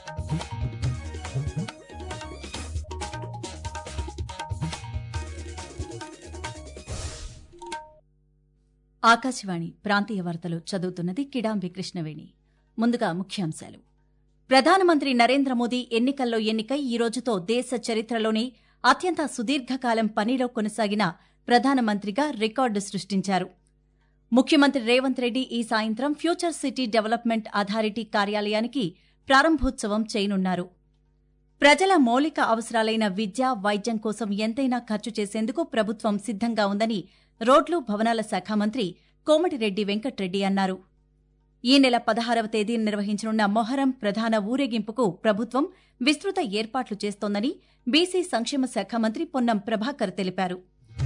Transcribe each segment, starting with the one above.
ఆకాశవాణి ప్రాంతీయ వార్తలు చదువుతున్నది కిడాంబి కృష్ణవేణి ముందుగా ముఖ్యాంశాలు ప్రధానమంత్రి నరేంద్ర మోదీ ఎన్నికల్లో ఎన్నికై ఈ రోజుతో దేశ చరిత్రలోనే అత్యంత సుదీర్ఘకాలం పనిలో కొనసాగిన ప్రధానమంత్రిగా రికార్డు సృష్టించారు ముఖ్యమంత్రి రేవంత్ రెడ్డి ఈ సాయంత్రం ఫ్యూచర్ సిటీ డెవలప్మెంట్ అథారిటీ కార్యాలయానికి ప్రారంభోత్సవం చేయనున్నారు ప్రజల మౌలిక అవసరాలైన విద్య వైద్యం కోసం ఎంతైనా ఖర్చు చేసేందుకు ప్రభుత్వం సిద్ధంగా ఉందని రోడ్లు భవనాల శాఖ మంత్రి కోమటిరెడ్డి వెంకట్రెడ్డి అన్నారు ఈ నెల పదహారవ తేదీన నిర్వహించనున్న మొహరం ప్రధాన ఊరేగింపుకు ప్రభుత్వం విస్తృత ఏర్పాట్లు చేస్తోందని బీసీ సంక్షేమ శాఖ మంత్రి పొన్నం ప్రభాకర్ తెలిపారు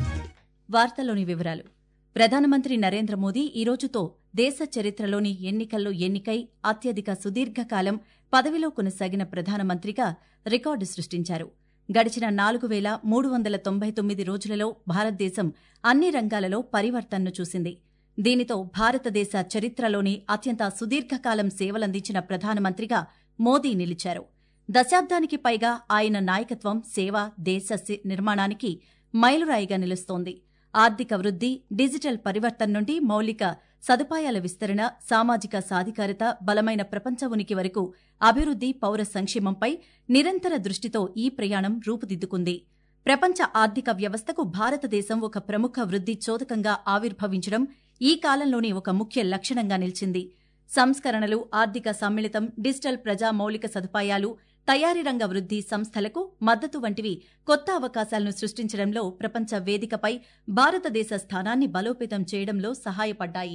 వార్తలోని వివరాలు ప్రధానమంత్రి నరేంద్ర మోదీ ఈ రోజుతో దేశ చరిత్రలోని ఎన్నికల్లో ఎన్నికై అత్యధిక సుదీర్ఘకాలం పదవిలో కొనసాగిన ప్రధానమంత్రిగా రికార్డు సృష్టించారు గడిచిన నాలుగు వేల మూడు వందల తొంభై తొమ్మిది రోజులలో భారతదేశం అన్ని రంగాలలో పరివర్తనను చూసింది దీనితో భారతదేశ చరిత్రలోని అత్యంత సుదీర్ఘకాలం సేవలందించిన ప్రధానమంత్రిగా మోదీ నిలిచారు దశాబ్దానికి పైగా ఆయన నాయకత్వం సేవ దేశ సి- నిర్మాణానికి మైలురాయిగా నిలుస్తోంది ఆర్థిక వృద్ధి డిజిటల్ పరివర్తన నుండి మౌలిక సదుపాయాల విస్తరణ సామాజిక సాధికారత బలమైన ప్రపంచ ఉనికి వరకు అభివృద్ధి పౌర సంక్షేమంపై నిరంతర దృష్టితో ఈ ప్రయాణం రూపుదిద్దుకుంది ప్రపంచ ఆర్థిక వ్యవస్థకు భారతదేశం ఒక ప్రముఖ వృద్ధి చోదకంగా ఆవిర్భవించడం ఈ కాలంలోనే ఒక ముఖ్య లక్షణంగా నిలిచింది సంస్కరణలు ఆర్థిక సమ్మిళితం డిజిటల్ ప్రజా మౌలిక సదుపాయాలు తయారీ రంగ వృద్ధి సంస్థలకు మద్దతు వంటివి కొత్త అవకాశాలను సృష్టించడంలో ప్రపంచ వేదికపై భారతదేశ స్థానాన్ని బలోపేతం చేయడంలో సహాయపడ్డాయి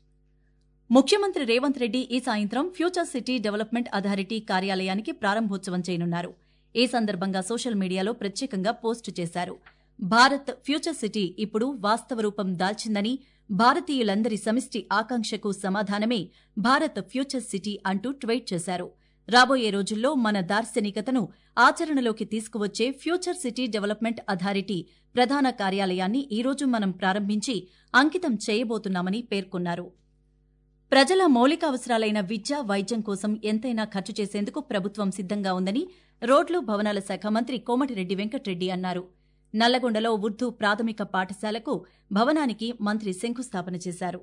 ముఖ్యమంత్రి రేవంత్ రెడ్డి ఈ సాయంత్రం ఫ్యూచర్ సిటీ డెవలప్మెంట్ అథారిటీ కార్యాలయానికి ప్రారంభోత్సవం చేయనున్నారు ఈ సందర్భంగా సోషల్ మీడియాలో ప్రత్యేకంగా పోస్టు చేశారు భారత్ ఫ్యూచర్ సిటీ ఇప్పుడు వాస్తవ రూపం దాల్చిందని భారతీయులందరి సమిష్టి ఆకాంక్షకు సమాధానమే భారత్ ఫ్యూచర్ సిటీ అంటూ ట్వీట్ చేశారు రాబోయే రోజుల్లో మన దార్శనికతను ఆచరణలోకి తీసుకువచ్చే ఫ్యూచర్ సిటీ డెవలప్మెంట్ అథారిటీ ప్రధాన కార్యాలయాన్ని ఈ రోజు మనం ప్రారంభించి అంకితం చేయబోతున్నామని పేర్కొన్నారు ప్రజల మౌలిక అవసరాలైన విద్య వైద్యం కోసం ఎంతైనా ఖర్చు చేసేందుకు ప్రభుత్వం సిద్ధంగా ఉందని రోడ్లు భవనాల శాఖ మంత్రి కోమటిరెడ్డి వెంకట్రెడ్డి అన్నారు నల్లగొండలో ఉర్దూ ప్రాథమిక పాఠశాలకు భవనానికి మంత్రి శంకుస్థాపన చేశారు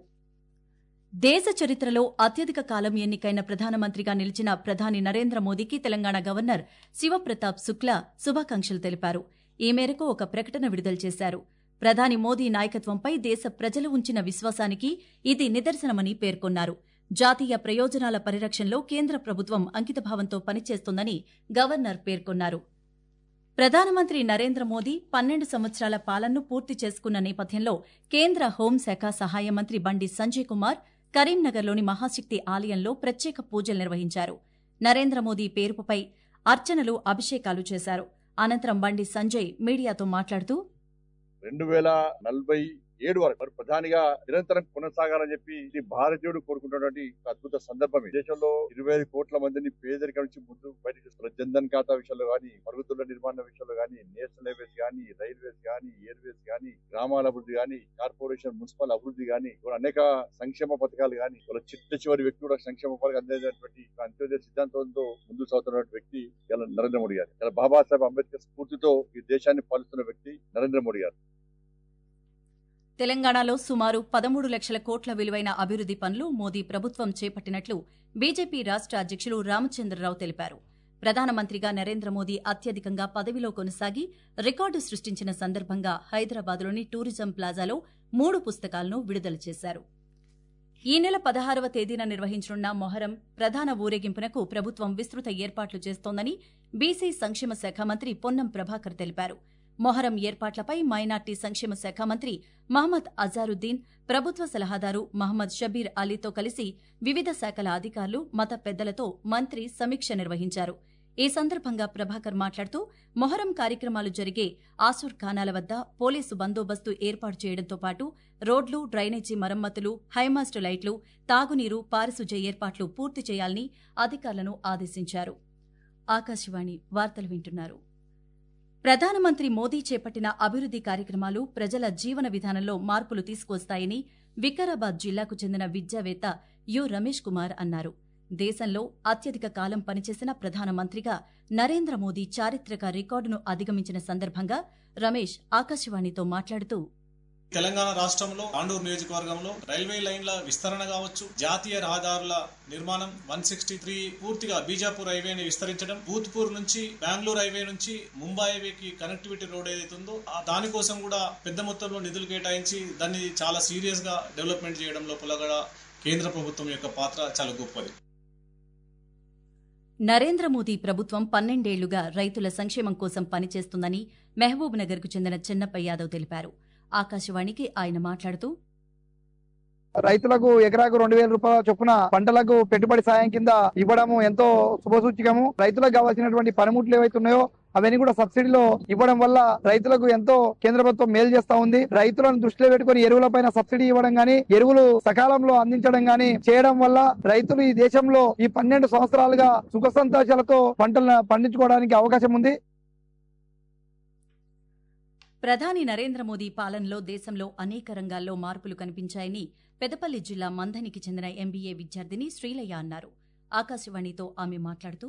దేశ చరిత్రలో అత్యధిక కాలం ఎన్నికైన ప్రధానమంత్రిగా నిలిచిన ప్రధాని నరేంద్ర మోదీకి తెలంగాణ గవర్నర్ శివప్రతాప్ శుక్లా శుభాకాంక్షలు తెలిపారు ఈ మేరకు ఒక ప్రకటన విడుదల చేశారు ప్రధాని మోదీ నాయకత్వంపై దేశ ప్రజలు ఉంచిన విశ్వాసానికి ఇది నిదర్శనమని పేర్కొన్నారు జాతీయ ప్రయోజనాల పరిరక్షణలో కేంద్ర ప్రభుత్వం అంకితభావంతో పనిచేస్తోందని గవర్నర్ పేర్కొన్నారు ప్రధానమంత్రి నరేంద్ర మోదీ పన్నెండు సంవత్సరాల పాలనను పూర్తి చేసుకున్న నేపథ్యంలో కేంద్ర హోంశాఖ సహాయ మంత్రి బండి సంజయ్ కుమార్ కరీంనగర్లోని మహాశక్తి ఆలయంలో ప్రత్యేక పూజలు నిర్వహించారు నరేంద్ర మోదీ పేరుపై అర్చనలు అభిషేకాలు చేశారు అనంతరం బండి సంజయ్ మీడియాతో మాట్లాడుతూ రెండు వేల నలభై ఏడు వరకు మరి ప్రధానిగా నిరంతరం కొనసాగాలని చెప్పి ఇది భారతీయుడు కోరుకుంటున్నటువంటి ఒక అద్భుత సందర్భం ఇది. దేశంలో ఇరవై ఐదు కోట్ల మందిని పేదరికం నుంచి ముందు బయటకు తీస్తున్నారు. జన్ధన్ ఖాతా విషయంలో గానీ మరుగుదొడ్ల నిర్మాణ విషయంలో గానీ నేషనల్ హైవేస్ గానీ రైల్వేస్ గానీ ఎయిర్వేస్ గానీ గ్రామాల అభివృద్ధి గానీ కార్పొరేషన్ మున్సిపల్ అభివృద్ధి గానీ ఇవాళ అనేక సంక్షేమ పథకాలు గానీ వాళ్ళ చిట్ట చివరి వ్యక్తి కూడా సంక్షేమ పథకాలు అందేటటువంటి ఒక అంత్యోదయ సిద్ధాంతంతో ముందు సాగుతున్నటువంటి వ్యక్తి ఇలా నరేంద్ర మోడీ గారు ఇలా బాబాసాహెబ్ అంబేద్కర్ స్ఫూర్తితో ఈ దేశాన్ని పాలిస్తున్న వ్యక్తి నరేంద్ర మోడీ గారు తెలంగాణలో సుమారు పదమూడు లక్షల కోట్ల విలువైన అభివృద్ది పనులు మోదీ ప్రభుత్వం చేపట్టినట్లు బీజేపీ రాష్ట్ర అధ్యక్షులు రామచంద్రరావు తెలిపారు ప్రధానమంత్రిగా నరేంద్ర మోదీ అత్యధికంగా పదవిలో కొనసాగి రికార్డు సృష్టించిన సందర్భంగా హైదరాబాద్లోని టూరిజం ప్లాజాలో మూడు పుస్తకాలను విడుదల చేశారు ఈ నెల పదహారవ తేదీన నిర్వహించనున్న మొహరం ప్రధాన ఊరేగింపునకు ప్రభుత్వం విస్తృత ఏర్పాట్లు చేస్తోందని బీసీ సంక్షేమ శాఖ మంత్రి పొన్నం ప్రభాకర్ తెలిపారు మొహరం ఏర్పాట్లపై మైనార్టీ సంక్షేమ శాఖ మంత్రి మహమ్మద్ అజారుద్దీన్ ప్రభుత్వ సలహాదారు మహమ్మద్ షబీర్ అలీతో కలిసి వివిధ శాఖల అధికారులు మత పెద్దలతో మంత్రి సమీక్ష నిర్వహించారు ఈ సందర్భంగా ప్రభాకర్ మాట్లాడుతూ మొహరం కార్యక్రమాలు జరిగే ఆసూర్ ఖానాల వద్ద పోలీసు బందోబస్తు ఏర్పాటు చేయడంతో పాటు రోడ్లు డ్రైనేజీ మరమ్మతులు హైమాస్ట్ లైట్లు తాగునీరు పారిశుధ్య ఏర్పాట్లు పూర్తి చేయాలని అధికారులను ఆదేశించారు ఆకాశవాణి వార్తలు వింటున్నారు ప్రధానమంత్రి మోదీ చేపట్టిన అభివృద్ది కార్యక్రమాలు ప్రజల జీవన విధానంలో మార్పులు తీసుకువస్తాయని వికారాబాద్ జిల్లాకు చెందిన విద్యావేత్త యు రమేష్ కుమార్ అన్నారు దేశంలో అత్యధిక కాలం పనిచేసిన ప్రధానమంత్రిగా నరేంద్ర మోదీ చారిత్రక రికార్డును అధిగమించిన సందర్భంగా రమేష్ ఆకాశవాణితో మాట్లాడుతూ తెలంగాణ రాష్ట్రంలో తాండూరు నియోజకవర్గంలో రైల్వే లైన్ల విస్తరణ కావచ్చు జాతీయ రహదారుల నిర్మాణం వన్ సిక్స్టీ త్రీ పూర్తిగా బీజాపూర్ హైవేని విస్తరించడం భూత్పూర్ నుంచి బెంగళూరు హైవే నుంచి ముంబై హైవేకి కనెక్టివిటీ రోడ్ ఏదైతే ఉందో ఆ దానికోసం కూడా పెద్ద మొత్తంలో నిధులు కేటాయించి దాన్ని చాలా సీరియస్ గా డెవలప్మెంట్ చేయడం లోపల కూడా కేంద్ర ప్రభుత్వం యొక్క పాత్ర చాలా గొప్పది నరేంద్ర మోదీ ప్రభుత్వం పన్నెండేళ్లుగా రైతుల సంక్షేమం కోసం పనిచేస్తుందని మహబూబ్ నగర్కు చెందిన చెన్నప్ప యాదవ్ తెలిపారు ఆకాశవాణికి ఆయన మాట్లాడుతూ రైతులకు ఎకరాకు రెండు వేల రూపాయల చొప్పున పంటలకు పెట్టుబడి సాయం కింద ఇవ్వడము ఎంతో శుభసూచకము రైతులకు కావాల్సినటువంటి పనిముట్లు ఏవైతే ఉన్నాయో అవన్నీ కూడా సబ్సిడీలో ఇవ్వడం వల్ల రైతులకు ఎంతో కేంద్ర ప్రభుత్వం మేలు చేస్తా ఉంది రైతులను దృష్టిలో పెట్టుకుని ఎరువుల పైన సబ్సిడీ ఇవ్వడం గానీ ఎరువులు సకాలంలో అందించడం గానీ చేయడం వల్ల రైతులు ఈ దేశంలో ఈ పన్నెండు సంవత్సరాలుగా సుఖ సంతోషాలతో పంటలను పండించుకోవడానికి అవకాశం ఉంది ప్రధాని నరేంద్ర మోదీ పాలనలో దేశంలో అనేక రంగాల్లో మార్పులు కనిపించాయని పెదపల్లి జిల్లా మంథనికి చెందిన ఎంబీఏ విద్యార్థిని శ్రీలయ్య అన్నారు ఆకాశవాణితో ఆమె మాట్లాడుతూ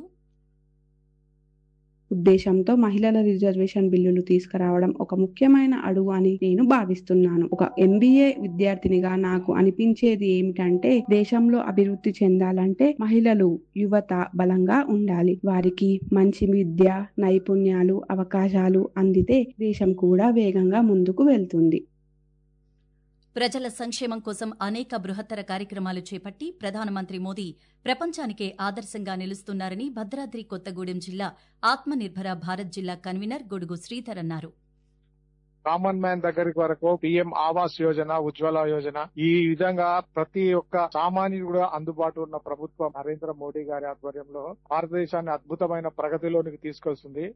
ఉద్దేశంతో మహిళల రిజర్వేషన్ బిల్లులు తీసుకురావడం ఒక ముఖ్యమైన అడుగు అని నేను భావిస్తున్నాను ఒక ఎంబీఏ విద్యార్థినిగా నాకు అనిపించేది ఏమిటంటే దేశంలో అభివృద్ధి చెందాలంటే మహిళలు యువత బలంగా ఉండాలి వారికి మంచి విద్య నైపుణ్యాలు అవకాశాలు అందితే దేశం కూడా వేగంగా ముందుకు వెళ్తుంది ప్రజల సంక్షేమం కోసం అనేక బృహత్తర కార్యక్రమాలు చేపట్టి ప్రధానమంత్రి మోదీ ప్రపంచానికే ఆదర్శంగా నిలుస్తున్నారని భద్రాద్రి కొత్తగూడెం జిల్లా ఆత్మనిర్భర భారత్ జిల్లా కన్వీనర్ గొడుగు శ్రీధర్ అన్నారు కామన్ మ్యాన్ దగ్గరికి వరకు పిఎం ఆవాస్ యోజన ఉజ్వల యోజన ఈ విధంగా ప్రతి ఒక్క సామాన్యుడు కూడా అందుబాటు ఉన్న ప్రభుత్వం నరేంద్ర మోడీ గారి ఆధ్వర్యంలో భారతదేశాన్ని అద్భుతమైన ప్రగతిలోనికి తీసుకొస్తుంది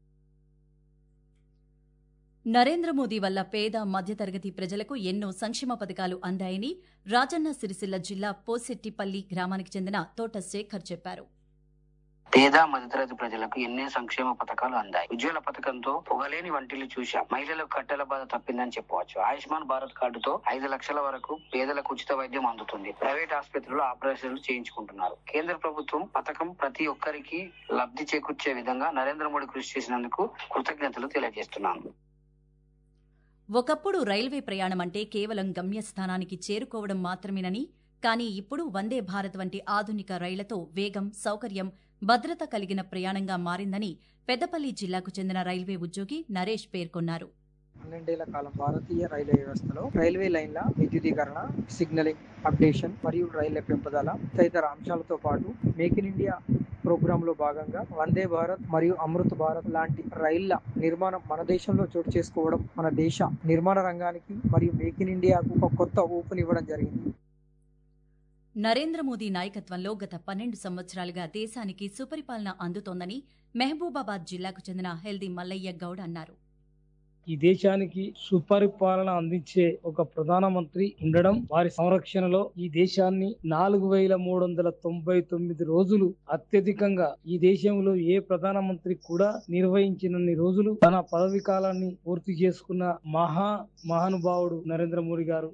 నరేంద్ర మోదీ వల్ల పేద మధ్యతరగతి ప్రజలకు ఎన్నో సంక్షేమ పథకాలు అందాయని రాజన్న సిరిసిల్ల జిల్లా పోసెట్టిపల్లి గ్రామానికి చెందిన తోట శేఖర్ చెప్పారు పేద మధ్యతరగతి ప్రజలకు ఎన్నో సంక్షేమ పథకాలు అందాయి ఉజ్వల పథకంతో పొగలేని వంటిల్లు చూశాం మహిళలకు కట్టెల బాధ తప్పిందని చెప్పవచ్చు ఆయుష్మాన్ భారత్ కార్డుతో ఐదు లక్షల వరకు పేదలకు ఉచిత వైద్యం అందుతుంది ప్రైవేట్ ఆసుపత్రుల్లో ఆపరేషన్లు చేయించుకుంటున్నారు కేంద్ర ప్రభుత్వం పథకం ప్రతి ఒక్కరికి లబ్ధి చేకూర్చే విధంగా నరేంద్ర మోడీ కృషి చేసినందుకు కృతజ్ఞతలు తెలియజేస్తున్నాను ఒకప్పుడు రైల్వే ప్రయాణం అంటే కేవలం గమ్యస్థానానికి చేరుకోవడం మాత్రమేనని కానీ ఇప్పుడు వందే భారత్ వంటి ఆధునిక రైళ్లతో వేగం సౌకర్యం భద్రత కలిగిన ప్రయాణంగా మారిందని పెద్దపల్లి జిల్లాకు చెందిన రైల్వే ఉద్యోగి నరేష్ పేర్కొన్నారు పన్నెండేళ్ల కాలం భారతీయ రైల్వే వ్యవస్థలో రైల్వే లైన్ల విద్యుదీకరణ సిగ్నలింగ్ అప్డేషన్ మరియు రైళ్ల పెంపుదల తదితర అంశాలతో పాటు మేక్ ఇన్ ఇండియా ప్రోగ్రామ్ లో భాగంగా వందే భారత్ మరియు అమృత్ భారత్ లాంటి రైళ్ల నిర్మాణం మన దేశంలో చోటు చేసుకోవడం మన దేశ నిర్మాణ రంగానికి మరియు మేక్ ఇన్ ఇండియాకు ఒక కొత్త ఊపునివ్వడం జరిగింది నరేంద్ర మోదీ నాయకత్వంలో గత పన్నెండు సంవత్సరాలుగా దేశానికి సుపరిపాలన అందుతోందని మహబూబాబాద్ జిల్లాకు చెందిన హెల్దీ మల్లయ్య గౌడ్ అన్నారు ఈ దేశానికి సుపరిపాలన అందించే ఒక ప్రధానమంత్రి ఉండడం వారి సంరక్షణలో ఈ దేశాన్ని నాలుగు వేల మూడు వందల తొంభై తొమ్మిది రోజులు అత్యధికంగా ఈ దేశంలో ఏ ప్రధానమంత్రి కూడా నిర్వహించినన్ని రోజులు తన పదవి కాలాన్ని పూర్తి చేసుకున్న మహా మహానుభావుడు నరేంద్ర మోడీ గారు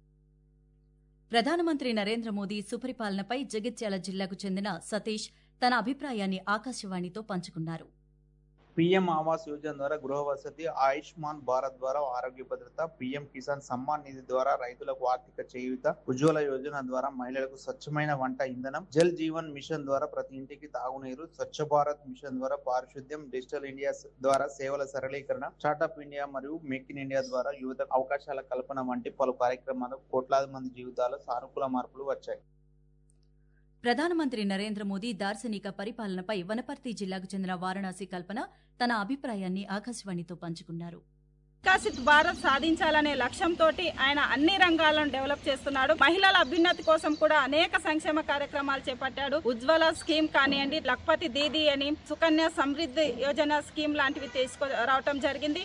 ప్రధానమంత్రి నరేంద్ర మోదీ సుపరిపాలనపై జగిత్యాల జిల్లాకు చెందిన సతీష్ తన అభిప్రాయాన్ని ఆకాశవాణితో పంచుకున్నారు పీఎం ఆవాస్ యోజన ద్వారా గృహ వసతి ఆయుష్మాన్ భారత్ ద్వారా ఆరోగ్య భద్రత పీఎం కిసాన్ సమ్మాన్ నిధి ద్వారా రైతులకు ఆర్థిక చేయూత ఉజ్వల యోజన ద్వారా మహిళలకు స్వచ్ఛమైన వంట ఇంధనం జల్ జీవన్ మిషన్ ద్వారా ప్రతి ఇంటికి తాగునీరు స్వచ్ఛ భారత్ మిషన్ ద్వారా పారిశుద్ధ్యం డిజిటల్ ఇండియా ద్వారా సేవల సరళీకరణ స్టార్టప్ ఇండియా మరియు మేక్ ఇన్ ఇండియా ద్వారా యువత అవకాశాల కల్పన వంటి పలు కార్యక్రమాలు కోట్లాది మంది జీవితాల్లో సానుకూల మార్పులు వచ్చాయి ప్రధానమంత్రి నరేంద్ర మోదీ దార్శనిక పరిపాలనపై వనపర్తి జిల్లాకు చెందిన వారణాసి కల్పన తన అభిప్రాయాన్ని ఆకాశవాణితో పంచుకున్నారు వికసిత్ భారత్ సాధించాలనే లక్ష్యంతో ఆయన అన్ని రంగాలను డెవలప్ చేస్తున్నాడు మహిళల అభ్యున్నతి కోసం కూడా అనేక సంక్షేమ కార్యక్రమాలు చేపట్టాడు ఉజ్వల స్కీమ్ కానివ్వండి లక్పతి దీది అని సుకన్య సమృద్ధి యోజన స్కీమ్ లాంటివి తీసుకు రావటం జరిగింది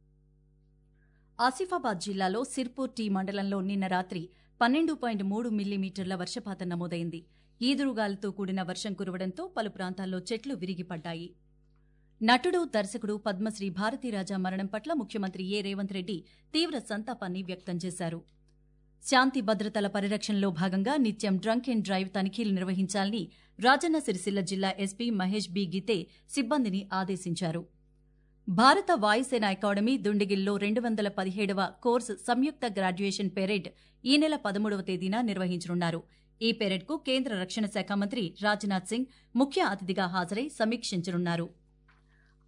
ఆసిఫాబాద్ జిల్లాలో సిర్పూర్ టీ మండలంలో నిన్న రాత్రి పన్నెండు పాయింట్ మూడు మిల్లీమీటర్ల వర్షపాతం నమోదైంది ఈదురుగాలతో కూడిన వర్షం కురవడంతో పలు ప్రాంతాల్లో చెట్లు విరిగిపడ్డాయి నటుడు దర్శకుడు పద్మశ్రీ భారతీరాజా మరణం పట్ల ముఖ్యమంత్రి ఏ రేవంత్ రెడ్డి తీవ్ర సంతాపాన్ని వ్యక్తం చేశారు శాంతి భద్రతల పరిరక్షణలో భాగంగా నిత్యం డ్రంక్ అండ్ డ్రైవ్ తనిఖీలు నిర్వహించాలని రాజన్న సిరిసిల్ల జిల్లా ఎస్పీ మహేష్ బి గీతే సిబ్బందిని ఆదేశించారు భారత వాయుసేన అకాడమీ దుండిగిల్లో రెండు వందల పదిహేడవ కోర్సు సంయుక్త గ్రాడ్యుయేషన్ పెరేడ్ ఈ నెల పదమూడవ తేదీన నిర్వహించనున్నారు ఈ పెరేడ్కు కేంద్ర రక్షణ శాఖ మంత్రి రాజ్నాథ్ సింగ్ ముఖ్య అతిథిగా హాజరై సమీక్షించనున్నారు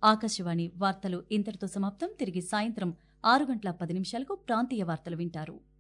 ఆకాశవాణి వార్తలు ఇంతటితో సమాప్తం తిరిగి సాయంత్రం ఆరు గంటల పది నిమిషాలకు ప్రాంతీయ వార్తలు వింటారు